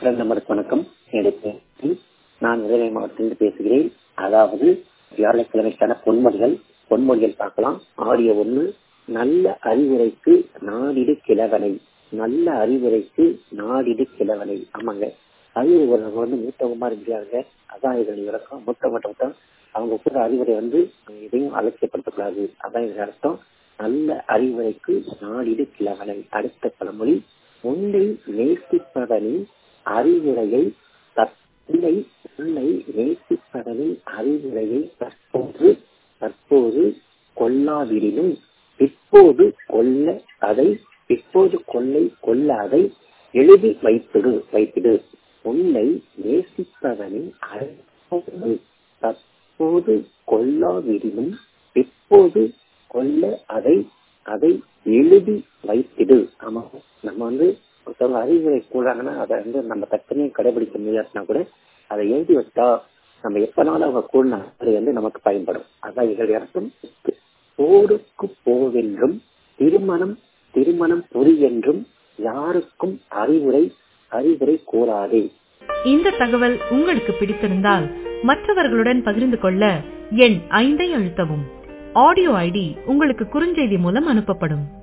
நம்பருக்கு வணக்கம் எனக்கு நான் உதவி மாவட்டத்திலிருந்து பேசுகிறேன் அதாவது வியாழக்கிழமைக்கான பொன்மொழிகள் பொன்மொழிகள் பார்க்கலாம் ஆடியோ ஒண்ணு நல்ல அறிவுரைக்கு நாடிடு கிழவனை நல்ல அறிவுரைக்கு நாடிடு கிழவனை ஆமாங்க அறிவுரை ஒரு வந்து மூத்தவமா இருக்கிறாங்க அதான் இதனுடைய விளக்கம் மூத்த மட்டும் அவங்க கூட அறிவுரை வந்து எதையும் அலட்சியப்படுத்தக்கூடாது அதான் இதன் அர்த்தம் நல்ல அறிவுரைக்கு நாடிடு கிழவனை அடுத்த பழமொழி உன்னை நேசிப்பவனின் அறிவுரையை தன்னை உன்னை நேசிப்பவனின் அறிவுரையை தற்போது தற்போது கொல்லாவிடினும் பிற்போது கொல்ல அதை பிற்போது கொள்ளை கொல்ல அதை எழுதி வைத்திடு வைத்திடு உன்னை நேசிப்பவனின் அறிவுரை தற்போது கொல்லாவிடினும் பிற்போது கொல்ல அதை அதை எழுதி வைத்திடு ஆமா நம்ம வந்து ஒருத்தவங்க அறிவுரை கூடாங்கன்னா அதை வந்து நம்ம தக்கனே கடைபிடிக்க முடியாதுன்னா கூட அதை எழுதி வச்சா நம்ம எப்பனாலும் அவங்க கூடினா அது வந்து நமக்கு பயன்படும் அதான் இதனுடைய அர்த்தம் போருக்கு போவென்றும் திருமணம் திருமணம் பொறி என்றும் யாருக்கும் அறிவுரை அறிவுரை கூறாதே இந்த தகவல் உங்களுக்கு பிடித்திருந்தால் மற்றவர்களுடன் பகிர்ந்து கொள்ள எண் ஐந்தை அழுத்தவும் ஆடியோ ஐடி உங்களுக்கு குறுஞ்செய்தி மூலம் அனுப்பப்படும்